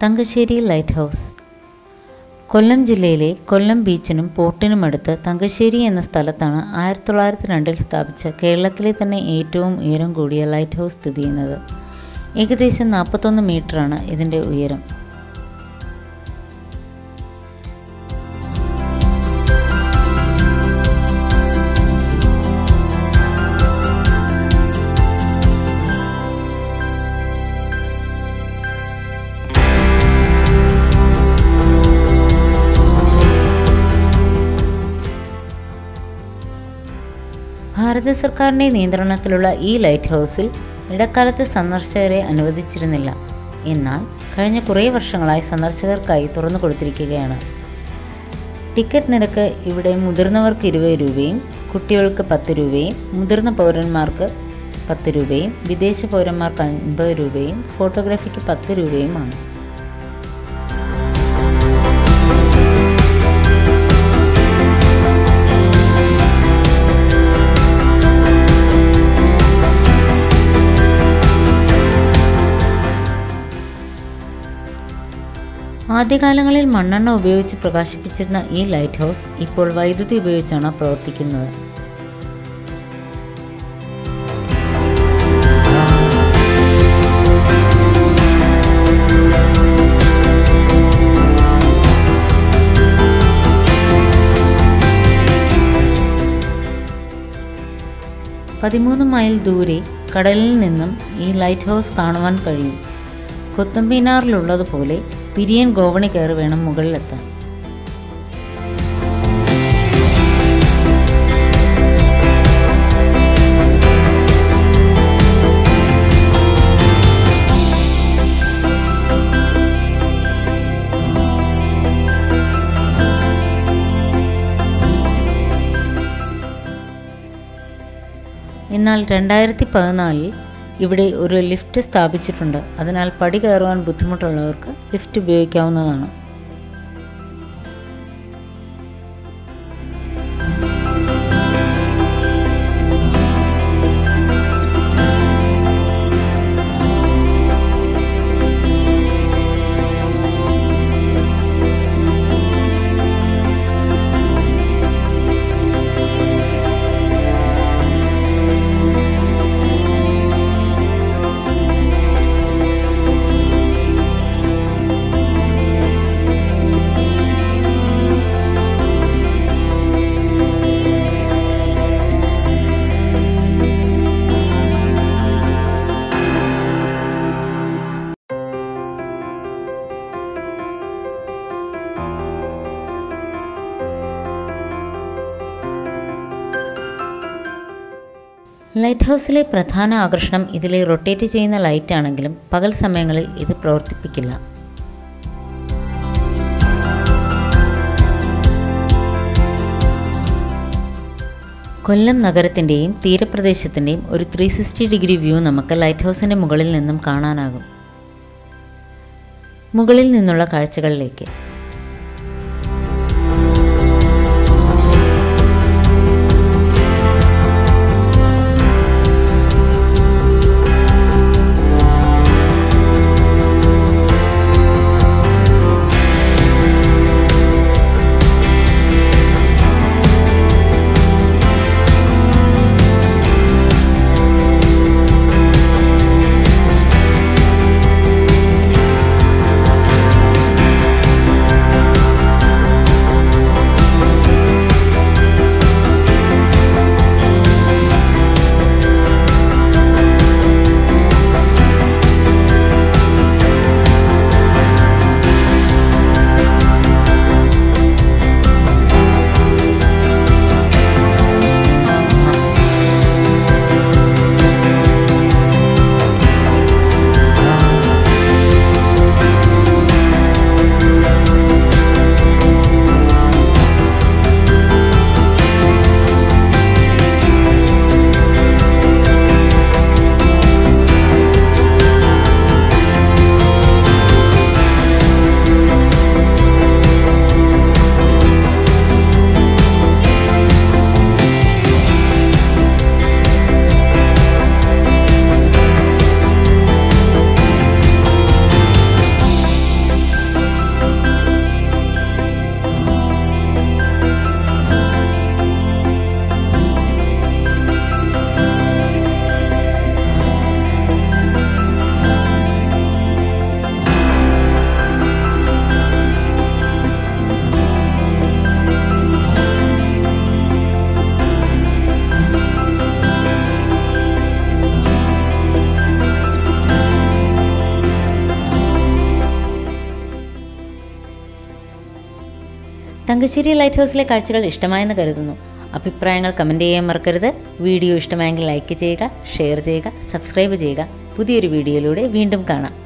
Thangassery light house കൊല്ലം ജില്ലയിലെ കൊല്ലം ബീച്ചിനും പോർട്ടിനുമടുത്ത് തങ്കശ്ശേരി എന്ന സ്ഥലത്താണ് ആയിരത്തി തൊള്ളായിരത്തി രണ്ടിൽ സ്ഥാപിച്ച കേരളത്തിലെ തന്നെ ഏറ്റവും ഉയരം കൂടിയ ലൈറ്റ് ഹൗസ് സ്ഥിതി ചെയ്യുന്നത് ഏകദേശം നാൽപ്പത്തൊന്ന് മീറ്ററാണ് ഇതിൻ്റെ ഉയരം ഭാരത സർക്കാരിൻ്റെ നിയന്ത്രണത്തിലുള്ള ഈ ലൈറ്റ് ഹൗസിൽ ഇടക്കാലത്ത് സന്ദർശകരെ അനുവദിച്ചിരുന്നില്ല എന്നാൽ കഴിഞ്ഞ കുറേ വർഷങ്ങളായി സന്ദർശകർക്കായി തുറന്നു കൊടുത്തിരിക്കുകയാണ് ടിക്കറ്റ് നിരക്ക് ഇവിടെ മുതിർന്നവർക്ക് ഇരുപത് രൂപയും കുട്ടികൾക്ക് പത്ത് രൂപയും മുതിർന്ന പൗരന്മാർക്ക് പത്ത് രൂപയും വിദേശ പൗരന്മാർക്ക് അൻപത് രൂപയും ഫോട്ടോഗ്രാഫിക്ക് പത്ത് രൂപയുമാണ് ആദ്യകാലങ്ങളിൽ മണ്ണെണ്ണ ഉപയോഗിച്ച് പ്രകാശിപ്പിച്ചിരുന്ന ഈ ലൈറ്റ് ഹൗസ് ഇപ്പോൾ വൈദ്യുതി ഉപയോഗിച്ചാണ് പ്രവർത്തിക്കുന്നത് പതിമൂന്ന് മൈൽ ദൂരെ കടലിൽ നിന്നും ഈ ലൈറ്റ് ഹൗസ് കാണുവാൻ കഴിയും കൊത്തമ്പീനാറിലുള്ളതുപോലെ പിരിയൻ ഗോവണി കയറി വേണം മുകളിലെത്താൻ എന്നാൽ രണ്ടായിരത്തി പതിനാലിൽ ഇവിടെ ഒരു ലിഫ്റ്റ് സ്ഥാപിച്ചിട്ടുണ്ട് അതിനാൽ പടി കയറുവാൻ ബുദ്ധിമുട്ടുള്ളവർക്ക് ലിഫ്റ്റ് ഉപയോഗിക്കാവുന്നതാണ് ലൈറ്റ് ഹൗസിലെ പ്രധാന ആകർഷണം ഇതിലെ റൊട്ടേറ്റ് ചെയ്യുന്ന ലൈറ്റ് ആണെങ്കിലും പകൽ സമയങ്ങളിൽ ഇത് പ്രവർത്തിപ്പിക്കില്ല കൊല്ലം നഗരത്തിൻ്റെയും തീരപ്രദേശത്തിൻ്റെയും ഒരു ത്രീ സിക്സ്റ്റി ഡിഗ്രി വ്യൂ നമുക്ക് ലൈറ്റ് ഹൗസിൻ്റെ മുകളിൽ നിന്നും കാണാനാകും മുകളിൽ നിന്നുള്ള കാഴ്ചകളിലേക്ക് തങ്കശ്ശേരി ലൈറ്റ് ഹൗസിലെ കാഴ്ചകൾ ഇഷ്ടമായെന്ന് കരുതുന്നു അഭിപ്രായങ്ങൾ കമൻറ്റ് ചെയ്യാൻ മറക്കരുത് വീഡിയോ ഇഷ്ടമായെങ്കിൽ ലൈക്ക് ചെയ്യുക ഷെയർ ചെയ്യുക സബ്സ്ക്രൈബ് ചെയ്യുക പുതിയൊരു വീഡിയോയിലൂടെ വീണ്ടും കാണാം